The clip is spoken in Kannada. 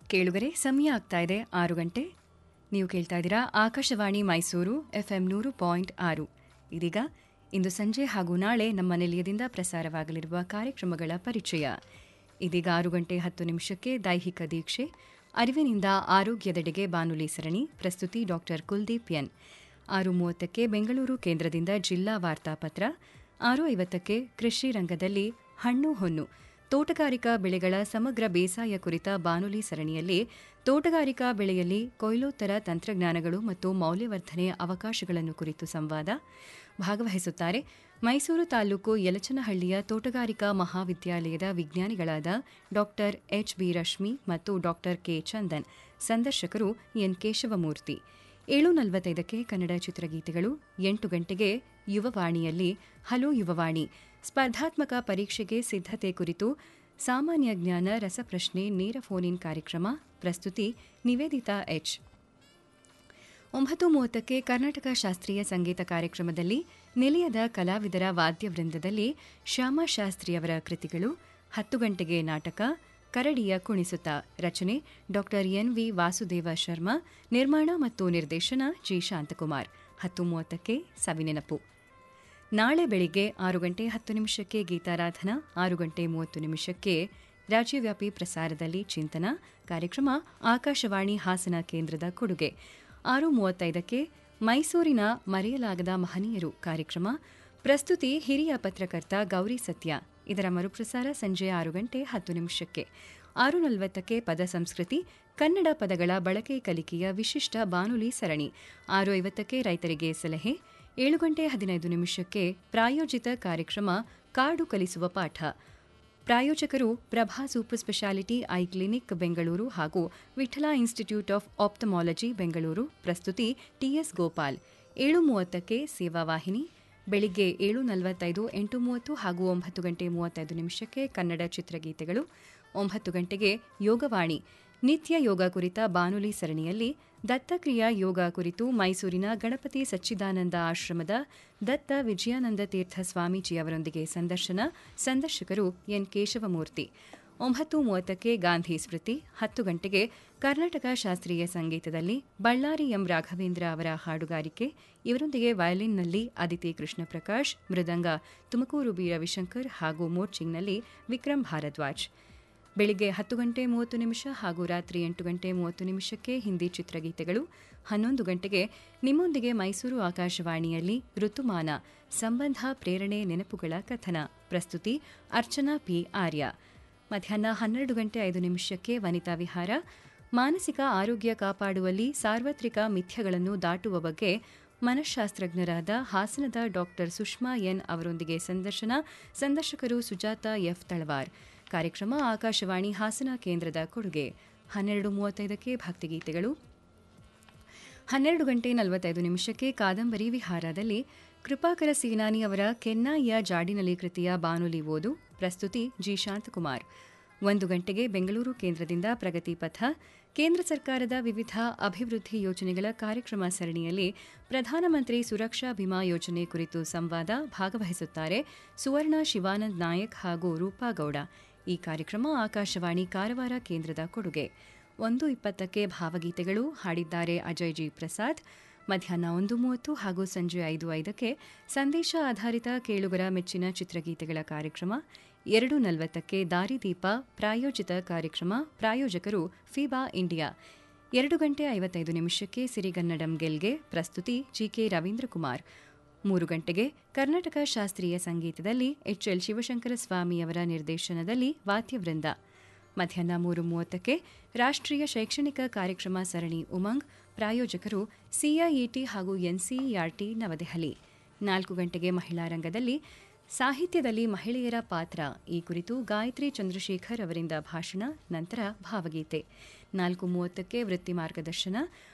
ಕೇಳುಗರೆ ಸಮಯ ಆಗ್ತಾ ಇದೆ ಆರು ಗಂಟೆ ನೀವು ಕೇಳ್ತಾ ಇದ್ದೀರಾ ಆಕಾಶವಾಣಿ ಮೈಸೂರು ಎಫ್ಎಂ ನೂರು ಪಾಯಿಂಟ್ ಆರು ಇದೀಗ ಇಂದು ಸಂಜೆ ಹಾಗೂ ನಾಳೆ ನಮ್ಮ ನಿಲಯದಿಂದ ಪ್ರಸಾರವಾಗಲಿರುವ ಕಾರ್ಯಕ್ರಮಗಳ ಪರಿಚಯ ಇದೀಗ ಆರು ಗಂಟೆ ಹತ್ತು ನಿಮಿಷಕ್ಕೆ ದೈಹಿಕ ದೀಕ್ಷೆ ಅರಿವಿನಿಂದ ಆರೋಗ್ಯದೆಡೆಗೆ ಬಾನುಲಿ ಸರಣಿ ಪ್ರಸ್ತುತಿ ಡಾಕ್ಟರ್ ಕುಲ್ದೀಪ್ ಎನ್ ಆರು ಮೂವತ್ತಕ್ಕೆ ಬೆಂಗಳೂರು ಕೇಂದ್ರದಿಂದ ಜಿಲ್ಲಾ ವಾರ್ತಾಪತ್ರ ಆರು ಐವತ್ತಕ್ಕೆ ಕೃಷಿ ರಂಗದಲ್ಲಿ ಹಣ್ಣು ಹೊನ್ನು ತೋಟಗಾರಿಕಾ ಬೆಳೆಗಳ ಸಮಗ್ರ ಬೇಸಾಯ ಕುರಿತ ಬಾನುಲಿ ಸರಣಿಯಲ್ಲಿ ತೋಟಗಾರಿಕಾ ಬೆಳೆಯಲ್ಲಿ ಕೊಯ್ಲೋತ್ತರ ತಂತ್ರಜ್ಞಾನಗಳು ಮತ್ತು ಮೌಲ್ಯವರ್ಧನೆ ಅವಕಾಶಗಳನ್ನು ಕುರಿತು ಸಂವಾದ ಭಾಗವಹಿಸುತ್ತಾರೆ ಮೈಸೂರು ತಾಲೂಕು ಯಲಚನಹಳ್ಳಿಯ ತೋಟಗಾರಿಕಾ ಮಹಾವಿದ್ಯಾಲಯದ ವಿಜ್ಞಾನಿಗಳಾದ ಡಾಕ್ಟರ್ ಎಚ್ ಬಿ ರಶ್ಮಿ ಮತ್ತು ಡಾಕ್ಟರ್ ಕೆ ಚಂದನ್ ಸಂದರ್ಶಕರು ಎನ್ ಕೇಶವಮೂರ್ತಿ ಏಳು ನಲವತ್ತೈದಕ್ಕೆ ಕನ್ನಡ ಚಿತ್ರಗೀತೆಗಳು ಎಂಟು ಗಂಟೆಗೆ ಯುವವಾಣಿಯಲ್ಲಿ ಹಲೋ ಯುವವಾಣಿ ಸ್ಪರ್ಧಾತ್ಮಕ ಪರೀಕ್ಷೆಗೆ ಸಿದ್ಧತೆ ಕುರಿತು ಸಾಮಾನ್ಯ ಜ್ಞಾನ ರಸಪ್ರಶ್ನೆ ನೇರ ಫೋನ್ ಇನ್ ಕಾರ್ಯಕ್ರಮ ಪ್ರಸ್ತುತಿ ನಿವೇದಿತಾ ಎಚ್ ಒಂಬತ್ತು ಮೂವತ್ತಕ್ಕೆ ಕರ್ನಾಟಕ ಶಾಸ್ತ್ರೀಯ ಸಂಗೀತ ಕಾರ್ಯಕ್ರಮದಲ್ಲಿ ನಿಲಯದ ಕಲಾವಿದರ ವಾದ್ಯವೃಂದದಲ್ಲಿ ಶ್ಯಾಮಶಾಸ್ತ್ರಿಯವರ ಕೃತಿಗಳು ಹತ್ತು ಗಂಟೆಗೆ ನಾಟಕ ಕರಡಿಯ ಕುಣಿಸುತ್ತ ರಚನೆ doctor N V Vasudeva Sharma ನಿರ್ಮಾಣ ಮತ್ತು ನಿರ್ದೇಶನ ಜಿ ಶಾಂತಕುಮಾರ್ ಹತ್ತು ಮೂವತ್ತಕ್ಕೆ ಸವಿನೆನಪು ನಾಳೆ ಬೆಳಿಗ್ಗೆ ಆರು ಗಂಟೆ ಹತ್ತು ನಿಮಿಷಕ್ಕೆ ಗೀತಾರಾಧನಾ ಆರು ಗಂಟೆ ಮೂವತ್ತು ನಿಮಿಷಕ್ಕೆ ರಾಜ್ಯವ್ಯಾಪಿ ಪ್ರಸಾರದಲ್ಲಿ ಚಿಂತನ ಕಾರ್ಯಕ್ರಮ ಆಕಾಶವಾಣಿ ಹಾಸನ ಕೇಂದ್ರದ ಕೊಡುಗೆ ಆರು ಮೂವತ್ತೈದಕ್ಕೆ ಮೈಸೂರಿನ ಮರೆಯಲಾಗದ ಮಹನೀಯರು ಕಾರ್ಯಕ್ರಮ ಪ್ರಸ್ತುತಿ ಹಿರಿಯ ಪತ್ರಕರ್ತ ಗೌರಿ ಸತ್ಯ ಇದರ ಮರುಪ್ರಸಾರ ಸಂಜೆ ಆರು ಗಂಟೆ ಹತ್ತು ನಿಮಿಷಕ್ಕೆ ಆರು ನಲವತ್ತಕ್ಕೆ ಪದ ಸಂಸ್ಕೃತಿ ಕನ್ನಡ ಪದಗಳ ಬಳಕೆ ಕಲಿಕೆಯ ವಿಶಿಷ್ಟ ಬಾನುಲಿ ಸರಣಿ ಆರು ಐವತ್ತಕ್ಕೆ ರೈತರಿಗೆ ಸಲಹೆ ಏಳು ಗಂಟೆ ಹದಿನೈದು ನಿಮಿಷಕ್ಕೆ ಪ್ರಾಯೋಜಿತ ಕಾರ್ಯಕ್ರಮ ಕಾಡು ಕಲಿಸುವ ಪಾಠ ಪ್ರಾಯೋಜಕರು Prabha super speciality eye clinic Bengaluru ಹಾಗೂ Vittala institute of ophthalmology Bengaluru ಪ್ರಸ್ತುತಿ ಟಿಎಸ್ ಗೋಪಾಲ್ ಏಳು ಮೂವತ್ತಕ್ಕೆ ಸೇವಾವಾಹಿನಿ ಬೆಳಿಗ್ಗೆ ಏಳು ನಲವತ್ತೈದು ಎಂಟು ಮೂವತ್ತು ಹಾಗೂ ಒಂಬತ್ತು ಗಂಟೆ ಮೂವತ್ತೈದು ನಿಮಿಷಕ್ಕೆ ಕನ್ನಡ ಚಿತ್ರಗೀತೆಗಳು ಒಂಬತ್ತು ಗಂಟೆಗೆ ಯೋಗವಾಣಿ ನಿತ್ಯ ಯೋಗ ಕುರಿತ ಬಾನುಲಿ ಸರಣಿಯಲ್ಲಿ ದತ್ತಕ್ರಿಯಾ ಯೋಗ ಕುರಿತು ಮೈಸೂರಿನ ಗಣಪತಿ ಸಚ್ಚಿದಾನಂದ ಆಶ್ರಮದ ದತ್ತ ವಿಜಯಾನಂದ ತೀರ್ಥ ಸ್ವಾಮೀಜಿ ಅವರೊಂದಿಗೆ ಸಂದರ್ಶನ ಸಂದರ್ಶಕರು ಎನ್ ಕೇಶವಮೂರ್ತಿ ಒಂಬತ್ತು ಮೂವತ್ತಕ್ಕೆ ಗಾಂಧಿ ಸ್ಮೃತಿ ಹತ್ತು ಗಂಟೆಗೆ ಕರ್ನಾಟಕ ಶಾಸ್ತ್ರೀಯ ಸಂಗೀತದಲ್ಲಿ ಬಳ್ಳಾರಿ ಎಂ ರಾಘವೇಂದ್ರ ಅವರ ಹಾಡುಗಾರಿಕೆ ಇವರೊಂದಿಗೆ ವಯಲಿನ್ನಲ್ಲಿ ಅದಿತಿ ಕೃಷ್ಣ ಪ್ರಕಾಶ್ ಮೃದಂಗ ತುಮಕೂರು ಬಿ ರವಿಶಂಕರ್ ಹಾಗೂ ಮೋರ್ಚಿಂಗ್ನಲ್ಲಿ ವಿಕ್ರಮ್ ಭಾರದ್ವಾಜ್ ಬೆಳಿಗ್ಗೆ ಹತ್ತು ಗಂಟೆ ಮೂವತ್ತು ನಿಮಿಷ ಹಾಗೂ ರಾತ್ರಿ ಎಂಟು ಗಂಟೆ ಮೂವತ್ತು ನಿಮಿಷಕ್ಕೆ ಹಿಂದಿ ಚಿತ್ರಗೀತೆಗಳು ಹನ್ನೊಂದು ಗಂಟೆಗೆ ನಿಮ್ಮೊಂದಿಗೆ ಮೈಸೂರು ಆಕಾಶವಾಣಿಯಲ್ಲಿ ಋತುಮಾನ ಸಂಬಂಧ ಪ್ರೇರಣೆ ನೆನಪುಗಳ ಕಥನ ಪ್ರಸ್ತುತಿ ಅರ್ಚನಾ ಪಿ ಆರ್ಯ ಮಧ್ಯಾಹ್ನ ಹನ್ನೆರಡು ಗಂಟೆ ಐದು ನಿಮಿಷಕ್ಕೆ ವನಿತಾ ವಿಹಾರ ಮಾನಸಿಕ ಆರೋಗ್ಯ ಕಾಪಾಡುವಲ್ಲಿ ಸಾರ್ವತ್ರಿಕ ಮಿಥ್ಯಗಳನ್ನು ದಾಟುವ ಬಗ್ಗೆ ಮನಃಶಾಸ್ತ್ರಜ್ಞರಾದ ಹಾಸನದ ಡಾಕ್ಟರ್ ಸುಷ್ಮಾ ಎನ್ ಅವರೊಂದಿಗೆ ಸಂದರ್ಶನ ಸಂದರ್ಶಕರು ಸುಜಾತ ಎಫ್ ತಳವಾರ್ ಕಾರ್ಯಕ್ರಮ ಆಕಾಶವಾಣಿ ಹಾಸನ ಕೇಂದ್ರದ ಕೊಡುಗೆ ಹನ್ನೆರಡು ಮೂವತ್ತೈದಕ್ಕೆ ಭಕ್ತಿಗೀತೆಗಳು ಹನ್ನೆರಡು ಗಂಟೆ ನಲವತ್ತೈದು ನಿಮಿಷಕ್ಕೆ ಕಾದಂಬರಿ ವಿಹಾರದಲ್ಲಿ ಕೃಪಾಕರ ಸೇನಾನಿ ಅವರ ಕೆನ್ನಾಯಿಯ ಜಾಡಿನಲಿ ಕೃತಿಯ ಬಾನುಲಿ ಓದು ಪ್ರಸ್ತುತಿ ಜಿ ಶಾಂತಕುಮಾರ್ ಒಂದು ಗಂಟೆಗೆ ಬೆಂಗಳೂರು ಕೇಂದ್ರದಿಂದ ಪ್ರಗತಿ ಪಥ ಕೇಂದ್ರ ಸರ್ಕಾರದ ವಿವಿಧ ಅಭಿವೃದ್ಧಿ ಯೋಜನೆಗಳ ಕಾರ್ಯಕ್ರಮ ಸರಣಿಯಲ್ಲಿ ಪ್ರಧಾನಮಂತ್ರಿ ಸುರಕ್ಷಾ ಬಿಮಾ ಯೋಜನೆ ಕುರಿತು ಸಂವಾದ ಭಾಗವಹಿಸುತ್ತಾರೆ ಸುವರ್ಣ ಶಿವಾನಂದ್ ನಾಯಕ್ ಹಾಗೂ ರೂಪಾ ಗೌಡ ಈ ಕಾರ್ಯಕ್ರಮ ಆಕಾಶವಾಣಿ ಕಾರವಾರ ಕೇಂದ್ರದ ಕೊಡುಗೆ ಒಂದು ಇಪ್ಪತ್ತಕ್ಕೆ ಭಾವಗೀತೆಗಳು ಹಾಡಿದ್ದಾರೆ ಅಜಯ್ ಜಿ ಪ್ರಸಾದ್ ಮಧ್ಯಾಹ್ನ ಒಂದು ಮೂವತ್ತು ಹಾಗೂ ಸಂಜೆ ಐದು ಐದಕ್ಕೆ ಸಂದೇಶ ಆಧಾರಿತ ಕೇಳುಗರ ಮೆಚ್ಚಿನ ಚಿತ್ರಗೀತೆಗಳ ಕಾರ್ಯಕ್ರಮ ಎರಡು ನಲವತ್ತಕ್ಕೆ ದಾರಿದೀಪ ಪ್ರಾಯೋಜಿತ ಕಾರ್ಯಕ್ರಮ ಪ್ರಾಯೋಜಕರು ಫಿಬಾ ಇಂಡಿಯಾ ಎರಡು ಗಂಟೆ ಐವತ್ತೈದು ನಿಮಿಷಕ್ಕೆ ಸಿರಿಗನ್ನಡಂ ಗೆಲ್ಗೆ ಪ್ರಸ್ತುತಿ ಜಿಕೆ ರವೀಂದ್ರಕುಮಾರ್ ಮೂರು ಗಂಟೆಗೆ ಕರ್ನಾಟಕ ಶಾಸ್ತ್ರೀಯ ಸಂಗೀತದಲ್ಲಿ ಎಚ್ಎಲ್ ಶಿವಶಂಕರ ಸ್ವಾಮಿಯವರ ನಿರ್ದೇಶನದಲ್ಲಿ ವಾದ್ಯವೃಂದ ಮಧ್ಯಾಹ್ನ ಮೂರು ಮೂವತ್ತಕ್ಕೆ ರಾಷ್ಟ್ರೀಯ ಶೈಕ್ಷಣಿಕ ಕಾರ್ಯಕ್ರಮ ಸರಣಿ ಉಮಂಗ್ ಪ್ರಾಯೋಜಕರು ಸಿಐಇಟಿ ಹಾಗೂ ಎನ್ಸಿಇಆರ್ಟಿ ನವದೆಹಲಿ ನಾಲ್ಕು ಗಂಟೆಗೆ ಮಹಿಳಾ ರಂಗದಲ್ಲಿ ಸಾಹಿತ್ಯದಲ್ಲಿ ಮಹಿಳೆಯರ ಪಾತ್ರ ಈ ಕುರಿತು ಗಾಯತ್ರಿ ಚಂದ್ರಶೇಖರ್ ಅವರಿಂದ ಭಾಷಣ ನಂತರ ಭಾವಗೀತೆ ನಾಲ್ಕು ಮೂವತ್ತಕ್ಕೆ ವೃತ್ತಿ ಮಾರ್ಗದರ್ಶನ